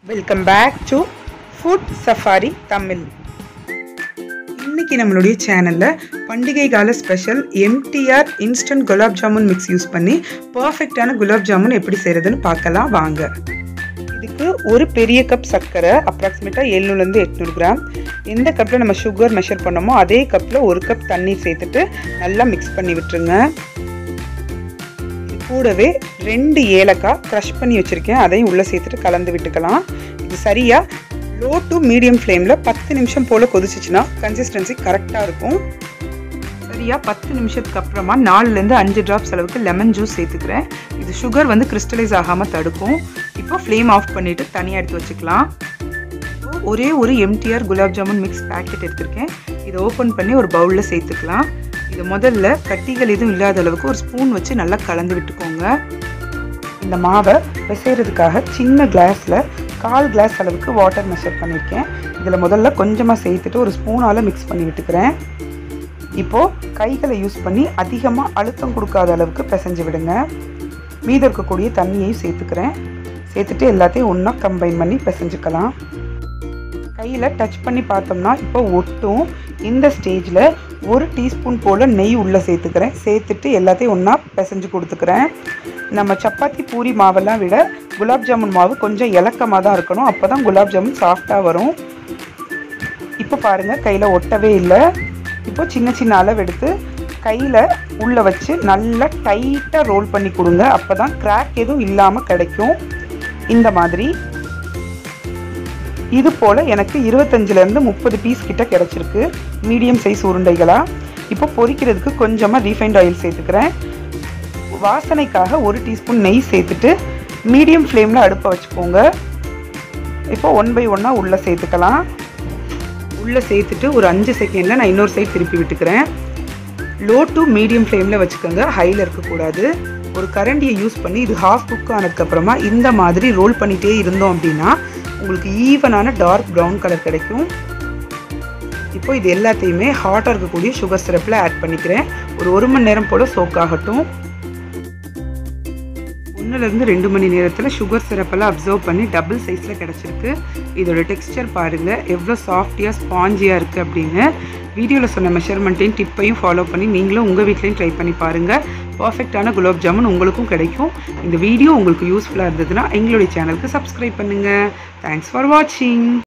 welcome back to food safari Tamil இன்னைக்கு நம்மளுடைய சேனலில் பண்டிகை கால special MTR instant gulab jamun mix use பண்ணி பர்ஃபெக்டான குலாப் ஜாமுன் எப்படி செய்கிறதுன்னு பார்க்கலாம் வாங்க இதுக்கு ஒரு பெரிய கப் சர்க்கரை அப்ராக்சிமேட்டாக எழுநூறுலேருந்து எட்நூறு கிராம் எந்த கப்பில் நம்ம சுகர் மெஷர் பண்ணோமோ அதே கப்பில் ஒரு கப் தண்ணீர் சேர்த்துட்டு நல்லா மிக்ஸ் பண்ணி விட்டுருங்க இது கூடவே ரெண்டு ஏலக்காய் க்ரஷ் பண்ணி வச்சுருக்கேன் அதையும் உள்ளே சேர்த்துட்டு கலந்து விட்டுக்கலாம் இது சரியாக லோ டு மீடியம் ஃப்ளேமில் பத்து நிமிஷம் போல் கொதிச்சிச்சுன்னா கன்சிஸ்டன்சி கரெக்டாக இருக்கும் சரியாக பத்து நிமிஷத்துக்கு அப்புறமா நாலுலேருந்து அஞ்சு ட்ராப்ஸ் அளவுக்கு லெமன் ஜூஸ் சேர்த்துக்கிறேன் இது சுகர் வந்து கிறிஸ்டலைஸ் ஆகாமல் தடுக்கும் இப்போ ஃப்ளேம் ஆஃப் பண்ணிவிட்டு தனியாக எடுத்து வச்சுக்கலாம் ஒரே ஒரு MTR gulab jamun mix packet எடுத்திருக்கேன் இதை ஓப்பன் பண்ணி ஒரு பவுலில் சேர்த்துக்கலாம் இது முதல்ல கட்டிகள் எதுவும் இல்லாத அளவுக்கு ஒரு ஸ்பூன் வச்சு நல்லா கலந்து விட்டுக்கோங்க இந்த மாவை பிசைறதுக்காக சின்ன கிளாஸில் கால் கிளாஸ் அளவுக்கு வாட்டர் மெஷர் பண்ணியிருக்கேன் இதில் முதல்ல கொஞ்சமாக சேர்த்துட்டு ஒரு ஸ்பூனால் மிக்ஸ் பண்ணி விட்டுக்கிறேன் இப்போது கைகளை யூஸ் பண்ணி அதிகமாக அழுத்தம் கொடுக்காத அளவுக்கு பிசைஞ்சு விடுங்க மீதம் இருக்கக்கூடிய தண்ணியையும் சேர்த்துக்கிறேன் சேர்த்துட்டு எல்லாத்தையும் ஒன்றா கம்பைன் பண்ணி பிசைஞ்சுக்கலாம் கையில் டச் பண்ணி பார்த்தோம்னா இப்போ ஒட்டும் இந்த ஸ்டேஜில் ஒரு டீஸ்பூன் போல் நெய் உள்ளே சேர்த்துக்கிறேன் சேர்த்துட்டு எல்லாத்தையும் ஒன்றா பிசைஞ்சு கொடுத்துக்கிறேன் நம்ம சப்பாத்தி பூரி மாவெல்லாம் விட குலாப் ஜாமுன் மாவு கொஞ்சம் இலக்கமாக தான் இருக்கணும் அப்போ தான் குலாப் ஜாமுன் சாஃப்டாக வரும் இப்போ பாருங்கள் கையில் ஒட்டவே இல்லை இப்போ சின்ன சின்ன அளவு எடுத்து கையில் உள்ளே வச்சு நல்லா டைட்டாக ரோல் பண்ணி கொடுங்க அப்போ தான் கிராக் எதுவும் இல்லாமல் கிடைக்கும் இந்த மாதிரி இது போல் எனக்கு இருபத்தஞ்சிலேருந்து முப்பது பீஸ் கிட்ட கிடச்சிருக்கு மீடியம் சைஸ் உருண்டைகளாக இப்போ பொரிக்கிறதுக்கு கொஞ்சமாக ரீஃபைண்ட் ஆயில் சேர்த்துக்கிறேன் வாசனைக்காக ஒரு டீஸ்பூன் நெய் சேர்த்துட்டு மீடியம் ஃப்ளேமில் அடுப்பை வச்சுக்கோங்க இப்போ ஒன் பை ஒன்னாக உள்ளே சேர்த்துக்கலாம் உள்ளே சேர்த்துட்டு ஒரு அஞ்சு செகண்டில் நான் இன்னொரு சைட் திருப்பி விட்டுக்கிறேன் லோ டு மீடியம் ஃப்ளேமில் வச்சுக்கோங்க ஹையில் இருக்கக்கூடாது ஒரு கரண்டியை யூஸ் பண்ணி இது ஹாஃப் குக் ஆனதுக்கப்புறமா இந்த மாதிரி ரோல் பண்ணிகிட்டே இருந்தோம் அப்படின்னா உங்களுக்கு ஈவனான டார்க் ப்ரௌன் கலர் கிடைக்கும் இப்போ இது எல்லாத்தையுமே ஹாட்டாக இருக்கக்கூடிய சுகர் சிரப்பில் ஆட் பண்ணிக்கிறேன் ஒரு ஒரு மணி நேரம் போல் சோக் ஆகட்டும் ஒன்றுலேருந்து ரெண்டு மணி நேரத்தில் சுகர் சிரப்பெல்லாம் அப்சர்வ் பண்ணி டபுள் சைஸில் கிடச்சிருக்கு இதோட டெக்ஸ்டர் பாருங்கள் எவ்வளோ சாஃப்டியாக ஸ்பாஞ்சியாக இருக்குது அப்படின்னு வீடியோவில் சொன்ன மெஷர்மெண்ட்டையும் டிப்பையும் ஃபாலோ பண்ணி நீங்களும் உங்கள் வீட்லேயும் ட்ரை பண்ணி பாருங்கள் பர்ஃபெக்டான குலாப் ஜாமுன் உங்களுக்கும் கிடைக்கும் இந்த வீடியோ உங்களுக்கு யூஸ்ஃபுல்லாக இருந்ததுன்னா எங்களுடைய சேனலுக்கு சப்ஸ்கிரைப் பண்ணுங்கள் தேங்க்ஸ் ஃபார் வாட்சிங்